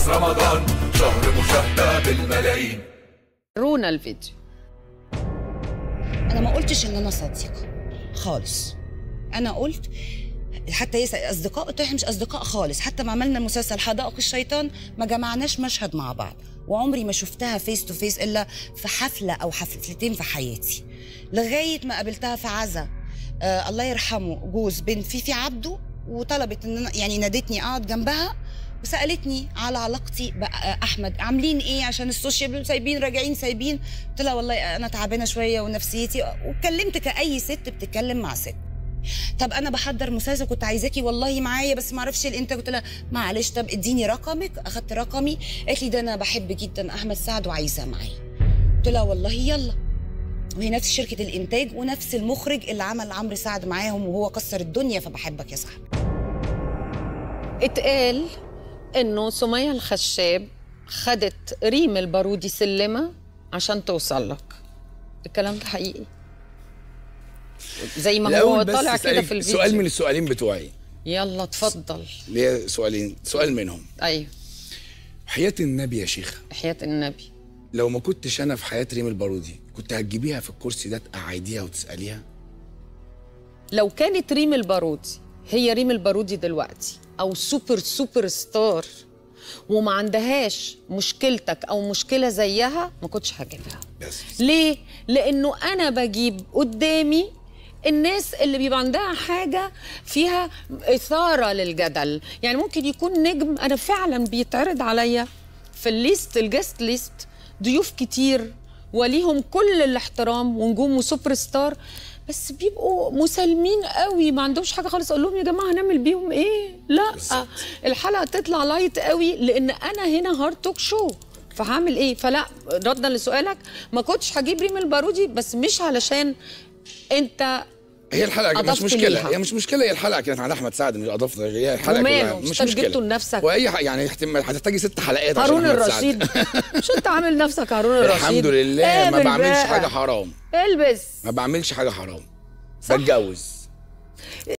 خلاص رمضان شهر مشاهدة بالملايين رونا الفيديو انا ما قلتش ان انا صديقه خالص انا قلت حتى يسأل اصدقاء قلت احنا مش اصدقاء خالص حتى ما عملنا مسلسل حدائق الشيطان ما جمعناش مشهد مع بعض وعمري ما شفتها فيس تو فيس الا في حفله او حفلتين في حياتي لغايه ما قابلتها في عزا آه الله يرحمه جوز بنت فيفي عبده وطلبت ان أنا يعني نادتني اقعد جنبها وسالتني على علاقتي باحمد عاملين ايه عشان السوشيال سايبين راجعين سايبين قلت لها والله انا تعبانه شويه ونفسيتي واتكلمت كاي ست بتتكلم مع ست طب انا بحضر مسلسل كنت عايزاكي والله معايا بس ما اعرفش الانتاج قلت لها معلش طب اديني رقمك اخدت رقمي قالت لي ده انا بحب جدا احمد سعد وعايزاه معايا قلت لها والله يلا وهي نفس شركه الانتاج ونفس المخرج اللي عمل عمرو سعد معاهم وهو كسر الدنيا فبحبك يا صاحبي اتقال انه سمية الخشاب خدت ريم البارودي سلمة عشان توصل لك الكلام ده حقيقي زي ما هو الأول بس طالع كده أسألك في الفيديو سؤال من السؤالين بتوعي يلا اتفضل ليه سؤالين سؤال منهم ايوه حياة النبي يا شيخة حياة النبي لو ما كنتش انا في حياة ريم البارودي كنت هتجيبيها في الكرسي ده تقعديها وتسأليها لو كانت ريم البارودي هي ريم البارودي دلوقتي او سوبر سوبر ستار وما عندهاش مشكلتك او مشكله زيها ما كنتش هجيبها بس ليه لانه انا بجيب قدامي الناس اللي بيبقى عندها حاجه فيها اثاره للجدل يعني ممكن يكون نجم انا فعلا بيتعرض عليا في الليست الجست ليست ضيوف كتير وليهم كل الاحترام ونجوم وسوبر ستار بس بيبقوا مسالمين قوي ما عندهمش حاجه خالص اقول لهم يا جماعه هنعمل بيهم ايه لا بالظبط. الحلقه تطلع لايت قوي لان انا هنا هارد توك شو فهعمل ايه فلا ردا لسؤالك ما كنتش هجيب ريم البارودي بس مش علشان انت هي الحلقة مش أضفت مشكلة ليها. هي مش مشكلة هي الحلقة كانت على أحمد سعد مش أضفت هي الحلقة وماله؟ كلها مش مش طب مشكلة جبته لنفسك. وأي ح- يعني احتمال هتحتاجي ست حلقات عشان هارون أحمد سعد. الرشيد مش انت عامل نفسك هارون الرشيد الحمد لله ما قابل بعملش بقى. حاجة حرام البس ما بعملش حاجة حرام بتجوز